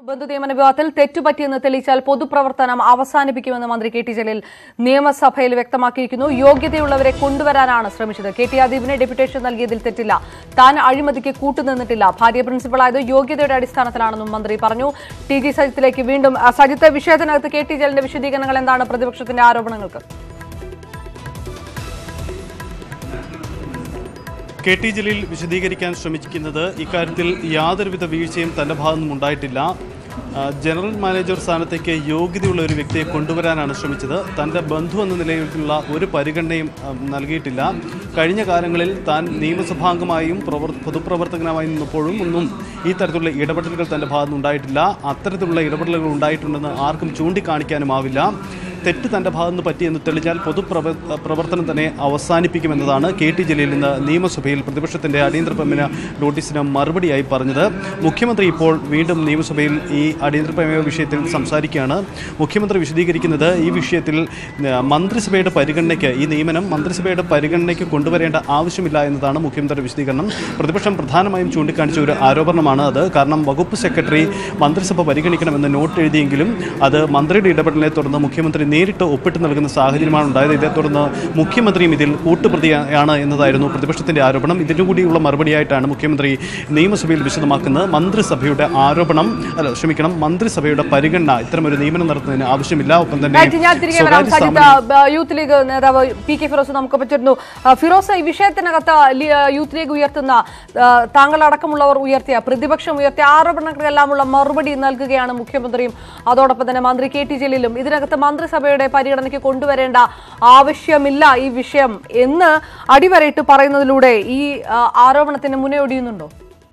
ബന്ധു നിയമന വിവാദത്തിൽ തെറ്റുപറ്റിയെന്ന് തെളിയിച്ചാൽ പൊതുപ്രവർത്തനം അവസാനിപ്പിക്കുമെന്ന് മന്ത്രി കെ ടി ജലീൽ നിയമസഭയിൽ വ്യക്തമാക്കിയിരിക്കുന്നു യോഗ്യതയുള്ളവരെ കൊണ്ടുവരാനാണ് ശ്രമിച്ചത് കെ ടി ആദീപിന് ഡെപ്യൂട്ടേഷൻ നൽകിയതിൽ തെറ്റില്ല താൻ അഴിമതിക്ക് കൂട്ടുനിന്നിട്ടില്ല ഭാര്യ പ്രിൻസിപ്പളായത് യോഗ്യതയുടെ അടിസ്ഥാനത്തിലാണെന്നും മന്ത്രി പറഞ്ഞു ടി ജി സജിത്തിലേക്ക് വീണ്ടും ആ, സജിത്ത് വിഷയത്തിനകത്ത് കെ ടി ജലീലിന്റെ വിശദീകരണങ്ങൾ എന്താണ് പ്രതിപക്ഷത്തിന്റെ ആരോപണങ്ങൾക്ക് കെ ടി ജലീൽ വിശദീകരിക്കാൻ ശ്രമിക്കുന്നത് ഇക്കാര്യത്തിൽ യാതൊരുവിധ വീഴ്ചയും തന്റെ ഭാഗത്തുനിന്നും ഉണ്ടായിട്ടില്ല ആ, ജനറൽ മാനേജർ സ്ഥാനത്തേക്ക് യോഗ്യതയുള്ള ഒരു വ്യക്തിയെ കൊണ്ടുവരാനാണ് ശ്രമിച്ചത് തൻ്റെ ബന്ധു എന്ന നിലയിലുള്ള ഒരു പരിഗണനയും ആ, നൽകിയിട്ടില്ല കഴിഞ്ഞ കാലങ്ങളിൽ താൻ നിയമസഭാംഗമായും പ്രവർ പൊതുപ്രവർത്തകനായും നിന്നപ്പോഴും ഒന്നും ഈ തരത്തിലുള്ള ഇടപെടലുകൾ തൻ്റെ ഭാഗത്തുനിന്ന് ഉണ്ടായിട്ടില്ല അത്തരത്തിലുള്ള ഇടപെടലുകൾ ഉണ്ടായിട്ടുണ്ടെന്ന് ആർക്കും ചൂണ്ടിക്കാണിക്കാനുമാവില്ല തെറ്റ് തന്റെ ഭാഗത്തുനിന്ന് പറ്റിയെന്ന് തെളിഞ്ഞാൽ പൊതുപ്രവ പ്രവർത്തനം തന്നെ അവസാനിപ്പിക്കുമെന്നതാണ് കെ ടി ജലീൽ ഇന്ന് നിയമസഭയിൽ പ്രതിപക്ഷത്തിന്റെ അടിയന്തര പ്രമേയ നോട്ടീസിന് മറുപടിയായി പറഞ്ഞത് മുഖ്യമന്ത്രി ഇപ്പോൾ വീണ്ടും നിയമസഭയിൽ ഈ അടിയന്തര പ്രമേയ വിഷയത്തിൽ സംസാരിക്കുകയാണ് മുഖ്യമന്ത്രി വിശദീകരിക്കുന്നത് ഈ വിഷയത്തിൽ ആ, മന്ത്രിസഭയുടെ പരിഗണനയ്ക്ക് ഈ നിയമനം മന്ത്രിസഭയുടെ പരിഗണനയ്ക്ക് കൊണ്ടുവരേണ്ട ആവശ്യമില്ല എന്നതാണ് മുഖ്യമന്ത്രിയുടെ വിശദീകരണം പ്രതിപക്ഷം പ്രധാനമായും ചൂണ്ടിക്കാണിച്ച ഒരു ആരോപണമാണ് അത് കാരണം വകുപ്പ് സെക്രട്ടറി മന്ത്രിസഭ പരിഗണിക്കണമെന്ന് നോട്ട് എഴുതിയെങ്കിലും അത് മന്ത്രിയുടെ ഇടപെടലിനെ തുടർന്ന് മുഖ്യമന്ത്രി നേരിട്ട് ഒപ്പിട്ട് നൽകുന്ന സാഹചര്യമാണ് ഉണ്ടായത് ഇതേ തുടർന്ന് മുഖ്യമന്ത്രിയും ഇതിൽ കൂട്ടുപ്രതിയാണ് എന്നതായിരുന്നു പ്രതിപക്ഷത്തിന്റെ ആരോപണം ഇതിനു കൂടിയുള്ള മറുപടിയായിട്ടാണ് മുഖ്യമന്ത്രി നിയമസഭയിൽ വിശദമാക്കുന്നത് മന്ത്രിസഭയുടെ ആരോപണം അല്ല ക്ഷമിക്കണം മന്ത്രിസഭയുടെ പരിഗണന ഇത്തരമൊരു നിയമനം നടത്തുന്നതിന് ആവശ്യമില്ല ഒപ്പം തന്നെ റൈറ്റ്, ഞാൻ തിരികെ വരാം സ്വകാര്യ സജിത സ്ഥാപനം- ബ- യൂത്ത് ലീഗ് നേതാവ് പി കെ ഫിറോസ് നമുക്ക് പറ്റുന്നു ഫിറോസ് ഈ വിഷയത്തിനകത്ത് ലി- യൂത്ത് ലീഗ് ഉയർത്തുന്ന ആ, താങ്കളടക്കമുള്ളവർ ഉയർത്തിയ പ്രതിപക്ഷം ഉയർത്തിയ ആരോപണങ്ങൾക്കെല്ലാമുള്ള മറുപടി നൽകുകയാണ് മുഖ്യമന്ത്രിയും അതോടൊപ്പം തന്നെ മന്ത്രി കെ ടി ജലീലും ഇതിനകത്ത് മന്ത്രിസഭയുടെ പരിഗണനയ്ക്ക് കൊണ്ടുവരേണ്ട ആവശ്യമില്ല ഈ വിഷയം എന്ന് അടിവരയിട്ട് പറയുന്നതിലൂടെ ഈ ആ, ആരോപണത്തിന് മുന്നോടിയുന്നുണ്ടോ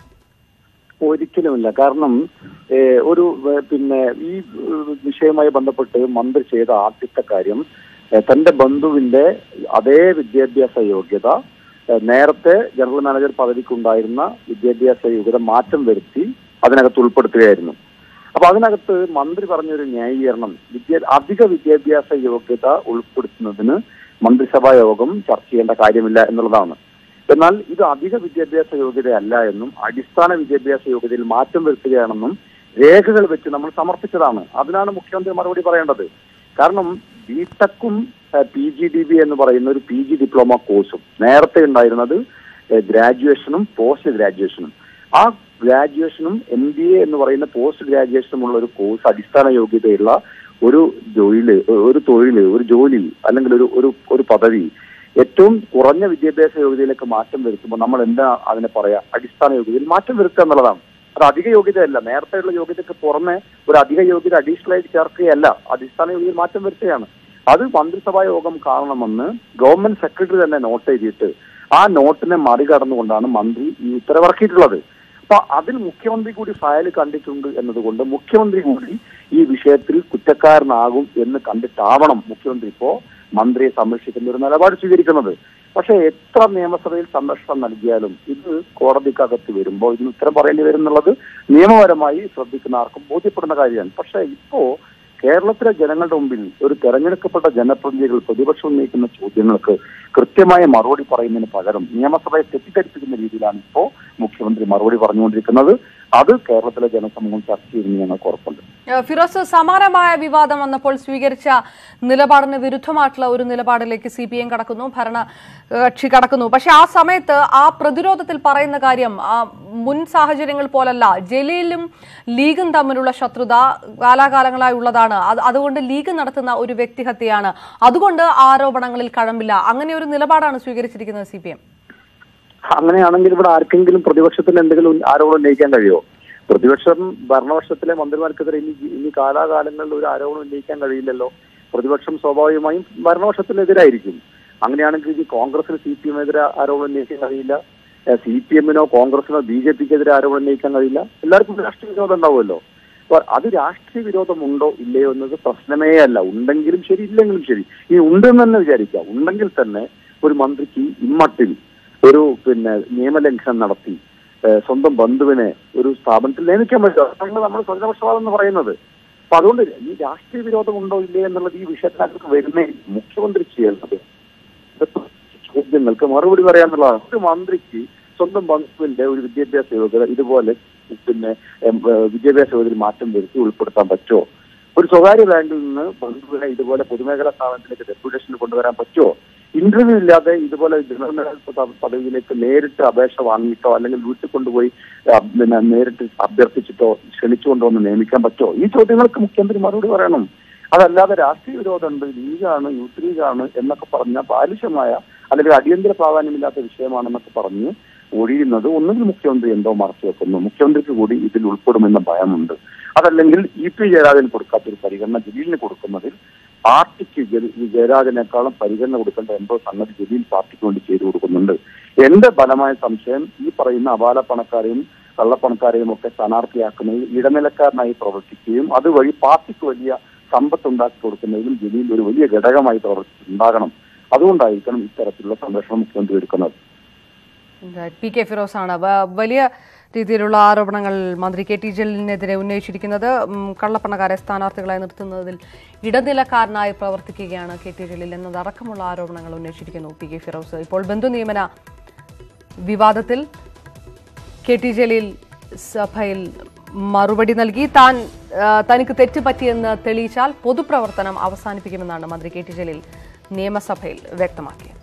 ഒരിക്കലുമില്ല കാരണം ഏഹ്, ഒരു വേ- പിന്നെ ഈ ഏഹ്, വിഷയവുമായി ബന്ധപ്പെട്ട് മന്ത്രി ചെയ്ത ആദ്യത്തെ കാര്യം ഏഹ്, തന്റെ ബന്ധുവിന്റെ അതേ വിദ്യാഭ്യാസ യോഗ്യത ഏഹ്, നേരത്തെ ജനറൽ മാനേജർ പദവിക്കുണ്ടായിരുന്ന വിദ്യാഭ്യാസ യോഗ്യത മാറ്റം വരുത്തി അതിനകത്ത് ഉൾപ്പെടുത്തുകയായിരുന്നു അപ്പൊ അതിനകത്ത് മന്ത്രി പറഞ്ഞൊരു ന്യായീകരണം വിദ്യാ അധിക വിദ്യാഭ്യാസ യോഗ്യത ഉൾപ്പെടുത്തുന്നതിന് മന്ത്രിസഭാ യോഗം ചർച്ച ചെയ്യേണ്ട കാര്യമില്ല എന്നുള്ളതാണ് എന്നാൽ ഇത് അധിക വിദ്യാഭ്യാസ യോഗ്യതയല്ല എന്നും അടിസ്ഥാന വിദ്യാഭ്യാസ യോഗ്യതയിൽ മാറ്റം വരുത്തുകയാണെന്നും രേഖകൾ വെച്ച് നമ്മൾ സമർപ്പിച്ചതാണ് അതിനാണ് മുഖ്യമന്ത്രി മറുപടി പറയേണ്ടത് കാരണം ബിടെക്കും പി ജി ഡി ബി എന്ന് പറയുന്ന ഒരു പി ജി ഡിപ്ലോമ കോഴ്സും നേരത്തെ ഉണ്ടായിരുന്നത് ഗ്രാജുവേഷനും പോസ്റ്റ് ഗ്രാജുവേഷനും ആ ഗ്രാജുവേഷനും എം ബി എ എന്ന് പറയുന്ന പോസ്റ്റ് ഗ്രാജുവേഷനും ഉള്ള ഒരു കോഴ്സ് അടിസ്ഥാന യോഗ്യതയുള്ള ഒരു ജോലിയില് ഒരു തൊഴില് ഒരു ജോലി അല്ലെങ്കിൽ ഒരു ഒരു ഒരു പദവി ഏറ്റവും കുറഞ്ഞ വിദ്യാഭ്യാസ യോഗ്യതയിലേക്ക് മാറ്റം വരുത്തുമ്പോൾ നമ്മൾ എന്താ അതിനെ പറയാ അടിസ്ഥാന യോഗ്യതയിൽ മാറ്റം വരുത്തുക എന്നുള്ളതാണ് അത് അധിക യോഗ്യതയല്ല നേരത്തെയുള്ള യോഗ്യതയ്ക്ക് പുറമെ ഒരു അധിക യോഗ്യത അഡീഷണൽ ആയിട്ട് ചേർക്കുകയല്ല അടിസ്ഥാന യോഗ്യതയിൽ മാറ്റം വരുത്തുകയാണ് അത് മന്ത്രിസഭാ യോഗം കാണണമെന്ന് ഗവൺമെന്റ് സെക്രട്ടറി തന്നെ നോട്ട് എഴുതിയിട്ട് ആ നോട്ടിനെ മറികടന്നുകൊണ്ടാണ് മന്ത്രി ഈ ഉത്തരവിറക്കിയിട്ടുള്ളത് അപ്പൊ അതിൽ മുഖ്യമന്ത്രി കൂടി ഫയൽ കണ്ടിട്ടുണ്ട് എന്നതുകൊണ്ട് മുഖ്യമന്ത്രി കൂടി ഈ വിഷയത്തിൽ കുറ്റക്കാരനാകും എന്ന് കണ്ടിട്ടാവണം മുഖ്യമന്ത്രി ഇപ്പോ മന്ത്രിയെ സംരക്ഷിക്കുന്ന ഒരു നിലപാട് സ്വീകരിക്കുന്നത് പക്ഷെ എത്ര നിയമസഭയിൽ സംരക്ഷണം നൽകിയാലും ഇത് കോടതിക്കകത്ത് വരുമ്പോൾ ഇതിന് ഉത്തരം പറയേണ്ടി വരും എന്നുള്ളത് നിയമപരമായി ശ്രദ്ധിക്കുന്ന ആർക്കും ബോധ്യപ്പെടുന്ന കാര്യമാണ് പക്ഷെ ഇപ്പോ കേരളത്തിലെ ജനങ്ങളുടെ മുമ്പിൽ ഒരു തെരഞ്ഞെടുക്കപ്പെട്ട ജനപ്രതിനിധികൾ പ്രതിപക്ഷം ഉന്നയിക്കുന്ന ചോദ്യങ്ങൾക്ക് കൃത്യമായ മറുപടി പറയുന്നതിന് പകരം നിയമസഭയെ തെറ്റിദ്ധരിപ്പിക്കുന്ന രീതിയിലാണ് ഇപ്പോ മുഖ്യമന്ത്രി മറുപടി പറഞ്ഞുകൊണ്ടിരിക്കുന്നത് അത് കേരളത്തിലെ ജനസമൂഹം ചർച്ച ചെയ്യുമെന്ന് ഞങ്ങൾക്ക് ഉറപ്പുണ്ട് ഏഹ് ഫിറോസ് സമാനമായ വിവാദം വന്നപ്പോൾ സ്വീകരിച്ച നിലപാടിന് വിരുദ്ധമായിട്ടുള്ള ഒരു നിലപാടിലേക്ക് സി പി എം കടക്കുന്നു ഭരണ ഏഹ് കക്ഷി കടക്കുന്നു പക്ഷെ ആ സമയത്ത് ആ പ്രതിരോധത്തിൽ പറയുന്ന കാര്യം ആ മുൻ സാഹചര്യങ്ങൾ പോലല്ല ജലീലും ലീഗും തമ്മിലുള്ള ശത്രുത കാലാകാലങ്ങളായി ഉള്ളതാണ് അത് അതുകൊണ്ട് ലീഗ് നടത്തുന്ന ഒരു വ്യക്തിഹത്യയാണ് അതുകൊണ്ട് ആരോപണങ്ങളിൽ കഴമ്പില്ല അങ്ങനെ ഒരു നിലപാടാണ് സ്വീകരിച്ചിരിക്കുന്നത് സി പി എം അങ്ങനെയാണെങ്കിൽ ഇവിടെ ആർക്കെങ്കിലും പ്രതിപക്ഷത്തിന് എന്തെങ്കിലും ആരോപണം ഉന്നയിക്കാൻ കഴിയുമോ പ്രതിപക്ഷം ഭരണപക്ഷത്തിലെ മന്ത്രിമാർക്കെതിരെ ഇനി ഇനി കാലാകാലങ്ങളിൽ ഒരു ആരോപണം ഉന്നയിക്കാൻ കഴിയില്ലല്ലോ പ്രതിപക്ഷം സ്വാഭാവികമായും ഭരണപക്ഷത്തിനെതിരായിരിക്കും അങ്ങനെയാണെങ്കിൽ ഇനി കോൺഗ്രസിന് സി പി എമ്മിനെതിരെ ആരോപണം ഉന്നയിക്കാൻ കഴിയില്ല സി പി എമ്മിനോ കോൺഗ്രസിനോ ബി ജെ പിക്കെതിരെ ആരോപണം ഉന്നയിക്കാൻ കഴിയില്ല എല്ലാവർക്കും രാഷ്ട്രീയ വിരോധം ഉണ്ടാവുമല്ലോ അപ്പൊ അത് രാഷ്ട്രീയ വിരോധം ഉണ്ടോ ഇല്ലയോ എന്നത് പ്രശ്നമേ അല്ല ഉണ്ടെങ്കിലും ശരി ഇല്ലെങ്കിലും ശരി ഈ ഉണ്ടെന്ന് തന്നെ വിചാരിക്കാം ഉണ്ടെങ്കിൽ തന്നെ ഒരു മന്ത്രിക്ക് ഇമ്മട്ടിൽ ഒരു പിന്നെ നിയമലംഘനം നടത്തി ഏഹ് സ്വന്തം ബന്ധുവിനെ ഒരു സ്ഥാപനത്തിൽ നിയമിക്കാൻ പറ്റും അതാണ് നമ്മൾ സ്വജനപക്ഷപാതം എന്ന് പറയുന്നത് അപ്പൊ അതുകൊണ്ട് ഈ രാഷ്ട്രീയ വിരോധം ഉണ്ടോ ഇല്ലേ എന്നുള്ളത് ഈ വിഷയത്തിനകത്ത് വരുന്നേ മുഖ്യമന്ത്രി ചെയ്യേണ്ടത് ഇതൊക്കെ ചോദ്യങ്ങൾക്ക് മറുപടി പറയാന്നുള്ളതാണ് ഒരു മന്ത്രിക്ക് സ്വന്തം ബന്ധുവിന്റെ ഒരു വിദ്യാഭ്യാസ യോഗ്യത ഇതുപോലെ പിന്നെ എം, ഏഹ്, വിദ്യാഭ്യാസ യോഗ്യതയിൽ മാറ്റം വരുത്തി ഉൾപ്പെടുത്താൻ പറ്റുമോ ഒരു സ്വകാര്യ ബാങ്കിൽ നിന്ന് ബന്ധുവിനെ ഇതുപോലെ പൊതുമേഖലാ സ്ഥാപനത്തിലേക്ക് ഡെപ്യൂട്ടേഷന് കൊണ്ടുവരാൻ പറ്റുമോ ഇന്റർവ്യൂ ഇല്ലാതെ ഇതുപോലെ ജനറൽ മാനേജർ പദ- പദവിയിലേക്ക് നേരിട്ട് അപേക്ഷ വാങ്ങിയിട്ടോ അല്ലെങ്കിൽ വീട്ടിൽ കൊണ്ടുപോയി ആ, പിന്നെ നേരിട്ട് അഭ്യർത്ഥിച്ചിട്ടോ ക്ഷണിച്ചുകൊണ്ടുവന്ന് നിയമിക്കാൻ പറ്റുമോ ഈ ചോദ്യങ്ങൾക്ക് മുഖ്യമന്ത്രി മറുപടി പറയണം അതല്ലാതെ രാഷ്ട്രീയ വിരോധമുണ്ട് ലീഗാണ് യൂത്ത് ലീഗാണ് എന്നൊക്കെ പറഞ്ഞ ബാലിശമായ അല്ലെങ്കിൽ അടിയന്തര പ്രാധാന്യമില്ലാത്ത വിഷയമാണെന്നൊക്കെ പറഞ്ഞ് ഒഴിയുന്നത് ഒന്നുകിൽ മുഖ്യമന്ത്രി എന്തോ മറച്ചു വെക്കുന്നു മുഖ്യമന്ത്രിക്ക് കൂടി ഇതിൽ ഉൾപ്പെടുമെന്ന ഭയമുണ്ട് അതല്ലെങ്കിൽ ഇ പി ജയരാജന് കൊടുക്കാത്തൊരു പരിഗണന ജലീലിന് കൊടുക്കുന്നതിൽ പാർട്ടിക്ക് ജലീ- ഈ ജയരാജനേക്കാളും പരിഗണന കൊടുക്കേണ്ട എന്തോ സംഗതി ജലീൽ പാർട്ടിക്ക് വേണ്ടി ചെയ്തു കൊടുക്കുന്നുണ്ട് എന്റെ ബലമായ സംശയം ഈ പറയുന്ന അപാല പണക്കാരെയും കള്ളപ്പണക്കാരെയും ഒക്കെ സ്ഥാനാർത്ഥിയാക്കുന്നതിൽ ഇടനിലക്കാരനായി പ്രവർത്തിക്കുകയും അതുവഴി പാർട്ടിക്ക് വലിയ സമ്പത്ത് ഉണ്ടാക്കി കൊടുക്കുന്നതിലും ജലീൽ ഒരു വലിയ ഘടകമായി പ്രവർത്തിച്ചിട്ടുണ്ടാകണം അതുകൊണ്ടായിരിക്കണം ഇത്തരത്തിലുള്ള സംരക്ഷണം മുഖ്യമന്ത്രി എടുക്കുന്നത് പി കെ ഫിറോസ് ആണ് വ- വലിയ രീതിയിലുള്ള ആരോപണങ്ങൾ മന്ത്രി കെ ടി ജലീലിനെതിരെ ഉന്നയിച്ചിരിക്കുന്നത് ഉം, കള്ളപ്പണക്കാരെ സ്ഥാനാർത്ഥികളായി നിർത്തുന്നതിൽ ഇടനിലക്കാരനായി പ്രവർത്തിക്കുകയാണ് കെ ടി ജലീൽ എന്നതടക്കമുള്ള ആരോപണങ്ങൾ ഉന്നയിച്ചിരിക്കുന്നു പി കെ ഫിറോസ് ഇപ്പോൾ ബന്ധു നിയമന വിവാദത്തിൽ കെ ടി ജലീൽ സഭയിൽ മറുപടി നൽകി താൻ ആ, തനിക്ക് തെറ്റ് പറ്റിയെന്ന് തെളിയിച്ചാൽ പൊതുപ്രവർത്തനം അവസാനിപ്പിക്കുമെന്നാണ് മന്ത്രി കെ ടി ജലീൽ നിയമസഭയിൽ വ്യക്തമാക്കിയത്